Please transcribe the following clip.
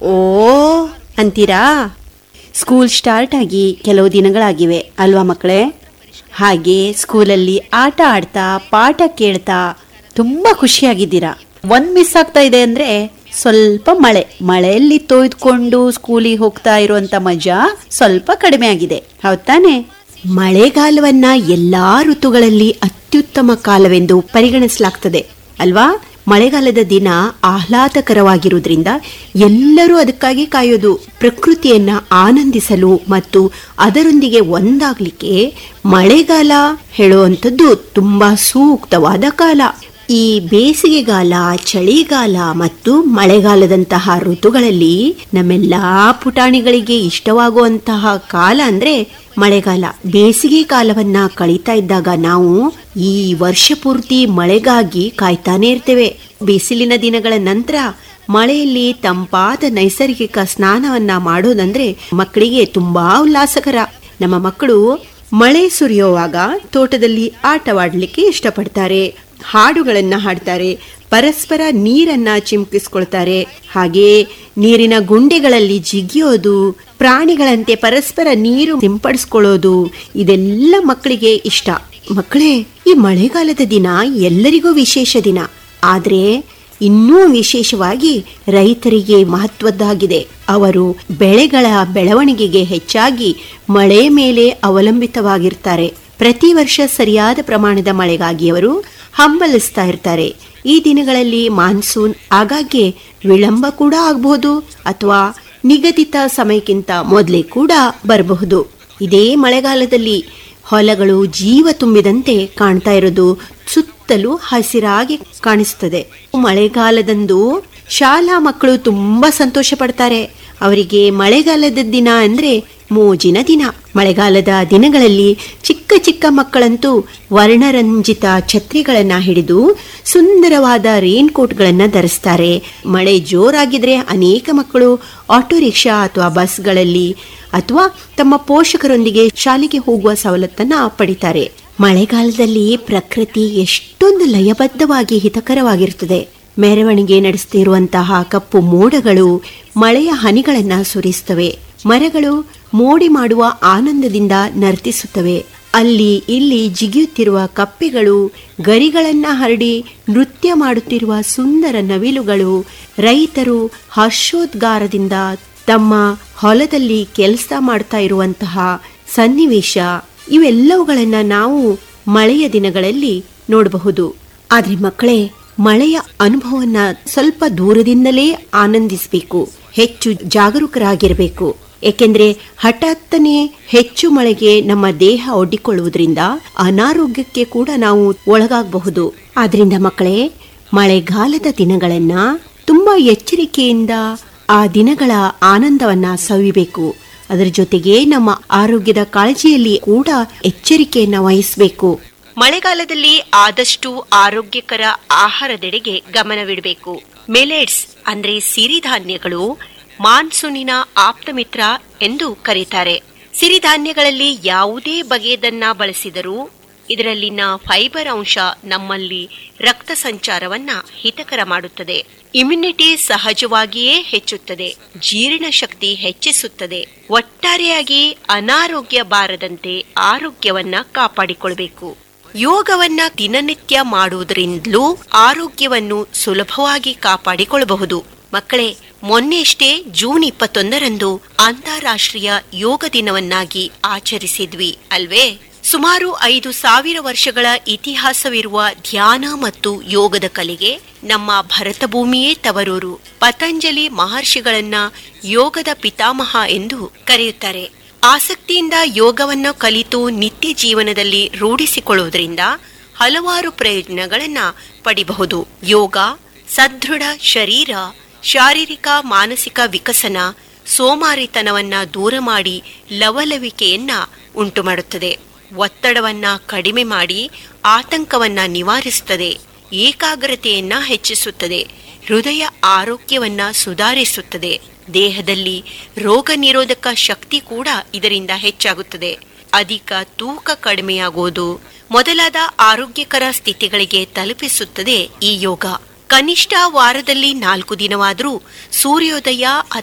ಓ ಅಂತೀರಾ school start ಆಗಿ ಕೆಲವು ದಿನಗಳಾಗಿವೆ ಅಲ್ವಾ ಮಕ್ಕಳೇ ಹಾಗೆ ಸ್ಕೂಲಲ್ಲಿ ಆಟ ಆಡ್ತಾ ಪಾಠ ಕೇಳ್ತಾ ತುಂಬಾ ಖುಷಿಯಾಗಿದ್ದೀರಾ ಒಂದ್ ಮಿಸ್ ಆಗ್ತಾ ಇದೆ ಅಂದ್ರೆ ಸ್ವಲ್ಪ ಮಳೆ ಮಳೆಯಲ್ಲಿ ತೊಯ್ದುಕೊಂಡು ಸ್ಕೂಲಿಗೆ ಹೋಗ್ತಾ ಇರುವಂತ ಮಜಾ ಸ್ವಲ್ಪ ಕಡಿಮೆ ಆಗಿದೆ ಹೌದ್ ತಾನೆ ಮಳೆಗಾಲವನ್ನ ಎಲ್ಲಾ ಋತುಗಳಲ್ಲಿ ಅತ್ಯುತ್ತಮ ಕಾಲವೆಂದು ಪರಿಗಣಿಸಲಾಗ್ತದೆ ಅಲ್ವಾ ಮಳೆಗಾಲದ ದಿನ ಆಹ್ಲಾದಕರವಾಗಿರುವುದರಿಂದ ಎಲ್ಲರೂ ಅದಕ್ಕಾಗಿ ಕಾಯೋದು ಪ್ರಕೃತಿಯನ್ನ ಆನಂದಿಸಲು ಮತ್ತು ಅದರೊಂದಿಗೆ ಒಂದಾಗ್ಲಿಕ್ಕೆ ಮಳೆಗಾಲ ಹೇಳುವಂಥದ್ದು ತುಂಬಾ ಸೂಕ್ತವಾದ ಕಾಲ ಈ ಬೇಸಿಗೆಗಾಲ ಚಳಿಗಾಲ ಮತ್ತು ಮಳೆಗಾಲದಂತಹ ಋತುಗಳಲ್ಲಿ ನಮ್ಮೆಲ್ಲಾ ಪುಟಾಣಿಗಳಿಗೆ ಇಷ್ಟವಾಗುವಂತಹ ಕಾಲ ಅಂದ್ರೆ ಮಳೆಗಾಲ ಬೇಸಿಗೆ ಕಾಲವನ್ನ ಕಳೀತಾ ಇದ್ದಾಗ ನಾವು ಈ ವರ್ಷ ಪೂರ್ತಿ ಮಳೆಗಾಗಿ ಕಾಯ್ತಾನೆ ಇರ್ತೇವೆ ಬಿಸಿಲಿನ ದಿನಗಳ ನಂತರ ಮಳೆಯಲ್ಲಿ ತಂಪಾದ ನೈಸರ್ಗಿಕ ಸ್ನಾನವನ್ನ ಮಾಡೋದಂದ್ರೆ ಮಕ್ಕಳಿಗೆ ತುಂಬಾ ಉಲ್ಲಾಸಕರ ನಮ್ಮ ಮಕ್ಕಳು ಮಳೆ ಸುರಿಯುವಾಗ ತೋಟದಲ್ಲಿ ಆಟವಾಡ್ಲಿಕ್ಕೆ ಇಷ್ಟಪಡ್ತಾರೆ ಹಾಡುಗಳನ್ನ ಹಾಡ್ತಾರೆ ಪರಸ್ಪರ ನೀರನ್ನ ಚಿಮುಕಿಸ್ಕೊಳ್ತಾರೆ ಹಾಗೆ ನೀರಿನ ಗುಂಡೆಗಳಲ್ಲಿ ಜಿಗಿಯೋದು ಪ್ರಾಣಿಗಳಂತೆ ಪರಸ್ಪರ ನೀರು ಸಿಂಪಡಿಸ್ಕೊಳ್ಳೋದು ಇದೆಲ್ಲ ಮಕ್ಕಳಿಗೆ ಇಷ್ಟ ಮಕ್ಕಳೇ ಈ ಮಳೆಗಾಲದ ದಿನ ಎಲ್ಲರಿಗೂ ವಿಶೇಷ ದಿನ ಆದ್ರೆ ಇನ್ನೂ ವಿಶೇಷವಾಗಿ ರೈತರಿಗೆ ಮಹತ್ವದ್ದಾಗಿದೆ ಅವರು ಬೆಳೆಗಳ ಬೆಳವಣಿಗೆಗೆ ಹೆಚ್ಚಾಗಿ ಮಳೆ ಮೇಲೆ ಅವಲಂಬಿತವಾಗಿರ್ತಾರೆ ಪ್ರತಿ ವರ್ಷ ಸರಿಯಾದ ಪ್ರಮಾಣದ ಮಳೆಗಾಗಿ ಅವರು ಹಂಬಲಿಸ್ತಾ ಇರ್ತಾರೆ ಈ ದಿನಗಳಲ್ಲಿ ಮಾನ್ಸೂನ್ ಆಗಾಗ್ಗೆ ವಿಳಂಬ ಕೂಡ ಆಗಬಹುದು ಅಥವಾ ನಿಗದಿತ ಸಮಯಕ್ಕಿಂತ ಮೊದಲೇ ಕೂಡ ಬರಬಹುದು ಇದೇ ಮಳೆಗಾಲದಲ್ಲಿ ಹೊಲಗಳು ಜೀವ ತುಂಬಿದಂತೆ ಕಾಣ್ತಾ ಇರೋದು ಸುತ್ತಲೂ ಹಸಿರಾಗಿ ಕಾಣಿಸ್ತದೆ ಮಳೆಗಾಲದಂದು ಶಾಲಾ ಮಕ್ಕಳು ತುಂಬಾ ಸಂತೋಷ ಪಡ್ತಾರೆ ಅವರಿಗೆ ಮಳೆಗಾಲದ ದಿನ ಅಂದ್ರೆ ಮೋಜಿನ ದಿನ ಮಳೆಗಾಲದ ದಿನಗಳಲ್ಲಿ ಚಿಕ್ಕ ಚಿಕ್ಕ ಮಕ್ಕಳಂತೂ ವರ್ಣರಂಜಿತ ಛತ್ರಿಗಳನ್ನ ಹಿಡಿದು ಸುಂದರವಾದ ರೇನ್ ಕೋಟ್ಗಳನ್ನ ಧರಿಸ್ತಾರೆ ಮಳೆ ಜೋರಾಗಿದ್ರೆ ಅನೇಕ ಮಕ್ಕಳು ಆಟೋ ರಿಕ್ಷಾ ಅಥವಾ ಬಸ್ಗಳಲ್ಲಿ ಅಥವಾ ತಮ್ಮ ಪೋಷಕರೊಂದಿಗೆ ಶಾಲೆಗೆ ಹೋಗುವ ಸವಲತ್ತನ್ನ ಪಡಿತಾರೆ ಮಳೆಗಾಲದಲ್ಲಿ ಪ್ರಕೃತಿ ಎಷ್ಟೊಂದು ಲಯಬದ್ಧವಾಗಿ ಹಿತಕರವಾಗಿರುತ್ತದೆ ಮೆರವಣಿಗೆ ನಡೆಸ್ತಿರುವಂತಹ ಕಪ್ಪು ಮೋಡಗಳು ಮಳೆಯ ಹನಿಗಳನ್ನ ಸುರಿಸ್ತವೆ ಮರಗಳು ಮೋಡಿ ಮಾಡುವ ಆನಂದದಿಂದ ನರ್ತಿಸುತ್ತವೆ ಅಲ್ಲಿ ಇಲ್ಲಿ ಜಿಗಿಯುತ್ತಿರುವ ಕಪ್ಪೆಗಳು ಗರಿಗಳನ್ನ ಹರಡಿ ನೃತ್ಯ ಮಾಡುತ್ತಿರುವ ಸುಂದರ ನವಿಲುಗಳು ರೈತರು ಹರ್ಷೋದ್ಗಾರದಿಂದ ತಮ್ಮ ಹೊಲದಲ್ಲಿ ಕೆಲಸ ಮಾಡ್ತಾ ಇರುವಂತಹ ಸನ್ನಿವೇಶ ಇವೆಲ್ಲವುಗಳನ್ನ ನಾವು ಮಳೆಯ ದಿನಗಳಲ್ಲಿ ನೋಡಬಹುದು ಆದ್ರೆ ಮಕ್ಕಳೇ ಮಳೆಯ ಅನುಭವವನ್ನ ಸ್ವಲ್ಪ ದೂರದಿಂದಲೇ ಆನಂದಿಸಬೇಕು ಹೆಚ್ಚು ಜಾಗರೂಕರಾಗಿರಬೇಕು ಏಕೆಂದ್ರೆ ಹಠಾತ್ತನೆ ಹೆಚ್ಚು ಮಳೆಗೆ ನಮ್ಮ ದೇಹ ಒಡ್ಡಿಕೊಳ್ಳುವುದರಿಂದ ಅನಾರೋಗ್ಯಕ್ಕೆ ಕೂಡ ನಾವು ಒಳಗಾಗಬಹುದು ಆದ್ರಿಂದ ಮಕ್ಕಳೇ ಮಳೆಗಾಲದ ದಿನಗಳನ್ನ ತುಂಬಾ ಎಚ್ಚರಿಕೆಯಿಂದ ಆ ದಿನಗಳ ಆನಂದವನ್ನ ಸವಿಬೇಕು ಅದರ ಜೊತೆಗೆ ನಮ್ಮ ಆರೋಗ್ಯದ ಕಾಳಜಿಯಲ್ಲಿ ಕೂಡ ಎಚ್ಚರಿಕೆಯನ್ನ ವಹಿಸಬೇಕು ಮಳೆಗಾಲದಲ್ಲಿ ಆದಷ್ಟು ಆರೋಗ್ಯಕರ ಆಹಾರದೆಡೆಗೆ ಗಮನವಿಡಬೇಕು ಮೆಲೆಟ್ಸ್ ಅಂದ್ರೆ ಸಿರಿಧಾನ್ಯಗಳು ಮಾನ್ಸೂನಿನ ಆಪ್ತಮಿತ್ರ ಎಂದು ಕರೀತಾರೆ ಸಿರಿಧಾನ್ಯಗಳಲ್ಲಿ ಯಾವುದೇ ಬಗೆಯದನ್ನ ಬಳಸಿದರೂ ಇದರಲ್ಲಿನ ಫೈಬರ್ ಅಂಶ ನಮ್ಮಲ್ಲಿ ರಕ್ತ ಸಂಚಾರವನ್ನ ಹಿತಕರ ಮಾಡುತ್ತದೆ ಇಮ್ಯುನಿಟಿ ಸಹಜವಾಗಿಯೇ ಹೆಚ್ಚುತ್ತದೆ ಜೀರ್ಣ ಶಕ್ತಿ ಹೆಚ್ಚಿಸುತ್ತದೆ ಒಟ್ಟಾರೆಯಾಗಿ ಅನಾರೋಗ್ಯ ಬಾರದಂತೆ ಆರೋಗ್ಯವನ್ನ ಕಾಪಾಡಿಕೊಳ್ಬೇಕು ಯೋಗವನ್ನ ದಿನನಿತ್ಯ ಮಾಡುವುದರಿಂದಲೂ ಆರೋಗ್ಯವನ್ನು ಸುಲಭವಾಗಿ ಕಾಪಾಡಿಕೊಳ್ಳಬಹುದು ಮಕ್ಕಳೇ ಮೊನ್ನೆಯಷ್ಟೇ ಜೂನ್ ಇಪ್ಪತ್ತೊಂದರಂದು ಅಂತಾರಾಷ್ಟ್ರೀಯ ಯೋಗ ದಿನವನ್ನಾಗಿ ಆಚರಿಸಿದ್ವಿ ಅಲ್ವೇ ಸುಮಾರು ಐದು ಸಾವಿರ ವರ್ಷಗಳ ಇತಿಹಾಸವಿರುವ ಧ್ಯಾನ ಮತ್ತು ಯೋಗದ ಕಲೆಗೆ ನಮ್ಮ ಭರತ ಭೂಮಿಯೇ ತವರೂರು ಪತಂಜಲಿ ಮಹರ್ಷಿಗಳನ್ನ ಯೋಗದ ಪಿತಾಮಹ ಎಂದು ಕರೆಯುತ್ತಾರೆ ಆಸಕ್ತಿಯಿಂದ ಯೋಗವನ್ನ ಕಲಿತು ನಿತ್ಯ ಜೀವನದಲ್ಲಿ ರೂಢಿಸಿಕೊಳ್ಳುವುದರಿಂದ ಹಲವಾರು ಪ್ರಯೋಜನಗಳನ್ನ ಪಡಿಬಹುದು ಯೋಗ ಸದೃಢ ಶರೀರ ಶಾರೀರಿಕ ಮಾನಸಿಕ ವಿಕಸನ ಸೋಮಾರಿತನವನ್ನ ದೂರ ಮಾಡಿ ಲವಲವಿಕೆಯನ್ನ ಉಂಟು ಮಾಡುತ್ತದೆ ಒತ್ತಡವನ್ನ ಕಡಿಮೆ ಮಾಡಿ ಆತಂಕವನ್ನ ನಿವಾರಿಸುತ್ತದೆ ಏಕಾಗ್ರತೆಯನ್ನ ಹೆಚ್ಚಿಸುತ್ತದೆ ಹೃದಯ ಆರೋಗ್ಯವನ್ನ ಸುಧಾರಿಸುತ್ತದೆ ದೇಹದಲ್ಲಿ ರೋಗ ನಿರೋಧಕ ಶಕ್ತಿ ಕೂಡ ಇದರಿಂದ ಹೆಚ್ಚಾಗುತ್ತದೆ ಅಧಿಕ ತೂಕ ಕಡಿಮೆಯಾಗುವುದು ಮೊದಲಾದ ಆರೋಗ್ಯಕರ ಸ್ಥಿತಿಗಳಿಗೆ ತಲುಪಿಸುತ್ತದೆ ಈ ಯೋಗ ಕನಿಷ್ಠ ವಾರದಲ್ಲಿ ನಾಲ್ಕು ದಿನವಾದರೂ ಸೂರ್ಯೋದಯ